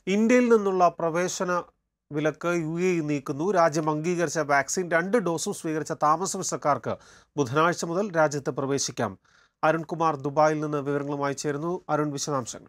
ഇന്ത്യയിൽ നിന്നുള്ള പ്രവേശന വിലക്ക് യു എ ഇ നീക്കുന്നു രാജ്യം അംഗീകരിച്ച വാക്സിൻ രണ്ട് ഡോസും സ്വീകരിച്ച താമസ വിസക്കാർക്ക് ബുധനാഴ്ച മുതൽ രാജ്യത്ത് പ്രവേശിക്കാം അരുൺകുമാർ ദുബായിൽ നിന്ന് വിവരങ്ങളുമായി ചേരുന്നു അരുൺ വിശദാംശങ്ങൾ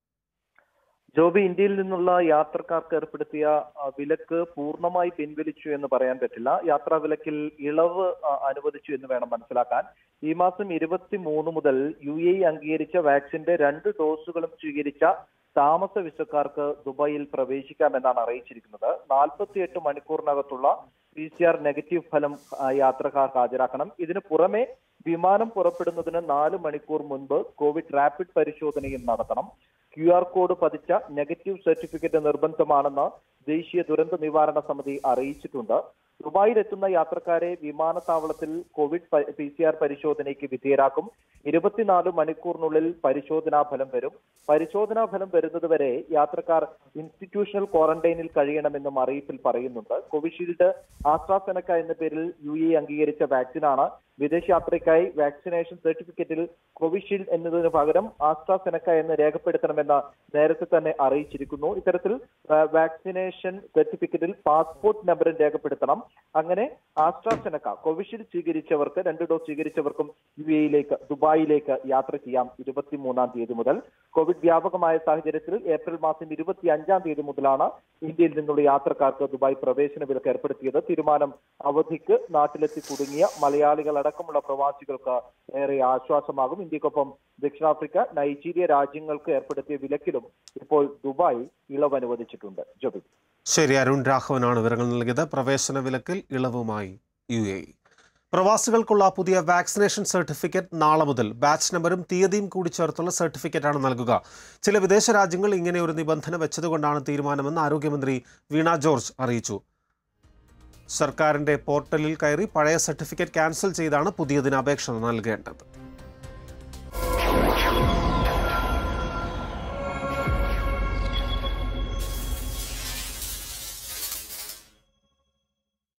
ജോബി ഇന്ത്യയിൽ നിന്നുള്ള യാത്രക്കാർക്ക് ഏർപ്പെടുത്തിയ ആ, വിലക്ക് പൂർണ്ണമായി പിൻവലിച്ചു എന്ന് പറയാൻ പറ്റില്ല യാത്രാ വിലക്കിൽ ഇളവ് ആ, അനുവദിച്ചു എന്ന് വേണം മനസ്സിലാക്കാൻ ഈ മാസം ഇരുപത്തി മൂന്ന് മുതൽ യു എ ഇ അംഗീകരിച്ച വാക്സിന്റെ രണ്ട് ഡോസുകളും സ്വീകരിച്ച താമസ വിസക്കാർക്ക് ദുബായിൽ പ്രവേശിക്കാമെന്നാണ് അറിയിച്ചിരിക്കുന്നത് നാൽപ്പത്തിയെട്ട് മണിക്കൂറിനകത്തുള്ള പി സി ആർ നെഗറ്റീവ് ഫലം ആ, യാത്രക്കാർക്ക് ഹാജരാക്കണം ഇതിന് പുറമെ വിമാനം പുറപ്പെടുന്നതിന് നാല് മണിക്കൂർ മുൻപ് കോവിഡ് റാപ്പിഡ് പരിശോധനയും നടത്തണം ക്യു ആർ കോഡ് പതിച്ച നെഗറ്റീവ് സർട്ടിഫിക്കറ്റ് നിർബന്ധമാണെന്ന് ദേശീയ ദുരന്ത നിവാരണ സമിതി അറിയിച്ചിട്ടുണ്ട് ദുബായിലെത്തുന്ന യാത്രക്കാരെ വിമാനത്താവളത്തിൽ കോവിഡ് പി സി ആർ പരിശോധനയ്ക്ക് വിധേയരാക്കും ഇരുപത്തിനാല് മണിക്കൂറിനുള്ളിൽ പരിശോധനാ ഫലം വരും പരിശോധനാ ഫലം വരുന്നതുവരെ യാത്രക്കാർ ഇൻസ്റ്റിറ്റ്യൂഷണൽ ക്വാറന്റൈനിൽ കഴിയണമെന്നും അറിയിപ്പിൽ പറയുന്നുണ്ട് കോവിഷീൽഡ് ആസ്ട്രാസെനക്ക എന്ന പേരിൽ യു എ അംഗീകരിച്ച വാക്സിനാണ് വിദേശയാത്രയ്ക്കായി വാക്സിനേഷൻ സർട്ടിഫിക്കറ്റിൽ കോവിഷീൽഡ് എന്നതിന് പകരം ആസ്ട്രാസെനക്ക എന്ന് രേഖപ്പെടുത്തണമെന്ന് നേരത്തെ തന്നെ അറിയിച്ചിരിക്കുന്നു ഇത്തരത്തിൽ ആ, വാക്സിനേഷൻ സർട്ടിഫിക്കറ്റിൽ പാസ്പോർട്ട് നമ്പറും രേഖപ്പെടുത്തണം അങ്ങനെ ആസ്ട്രാസെനക്ക കോവിഷീൽഡ് സ്വീകരിച്ചവർക്ക് രണ്ട് ഡോസ് സ്വീകരിച്ചവർക്കും യു എയിലേക്ക് ദുബായിലേക്ക് യാത്ര ചെയ്യാം ഇരുപത്തിമൂന്നാം തീയതി മുതൽ കോവിഡ് വ്യാപകമായ സാഹചര്യത്തിൽ ഏപ്രിൽ മാസം ഇരുപത്തി അഞ്ചാം തീയതി മുതലാണ് ഇന്ത്യയിൽ നിന്നുള്ള യാത്രക്കാർക്ക് ദുബായ് പ്രവേശന വിലക്ക് ഏർപ്പെടുത്തിയത് തീരുമാനം അവധിക്ക് നാട്ടിലെത്തി കുടുങ്ങിയ മലയാളികൾ അടക്കമുള്ള പ്രവാസികൾക്ക് ഏറെ ആശ്വാസമാകും ഇന്ത്യക്കൊപ്പം ദക്ഷിണാഫ്രിക്ക നൈജീരിയ രാജ്യങ്ങൾക്ക് ഏർപ്പെടുത്തിയ വിലക്കിലും ഇപ്പോൾ ദുബായ് ഇളവ് അനുവദിച്ചിട്ടുണ്ട് ജോബി ശരി അരുൺ രാഘവനാണ് വിവരങ്ങൾ നൽകിയത് പ്രവേശന വിലക്കിൽ ഇളവുമായി യു എ ഇ പ്രവാസികൾക്കുള്ള പുതിയ വാക്സിനേഷൻ സർട്ടിഫിക്കറ്റ് നാളെ മുതൽ ബാച്ച് നമ്പറും തീയതിയും കൂടി ചേർത്തുള്ള സർട്ടിഫിക്കറ്റാണ് നൽകുക ചില വിദേശ രാജ്യങ്ങൾ ഇങ്ങനെ ഒരു നിബന്ധന വെച്ചതുകൊണ്ടാണ് തീരുമാനമെന്ന് ആരോഗ്യമന്ത്രി വീണ ജോർജ് അറിയിച്ചു സർക്കാരിന്റെ പോർട്ടലിൽ കയറി പഴയ സർട്ടിഫിക്കറ്റ് ക്യാൻസൽ ചെയ്താണ് പുതിയതിന് അപേക്ഷ നൽകേണ്ടത്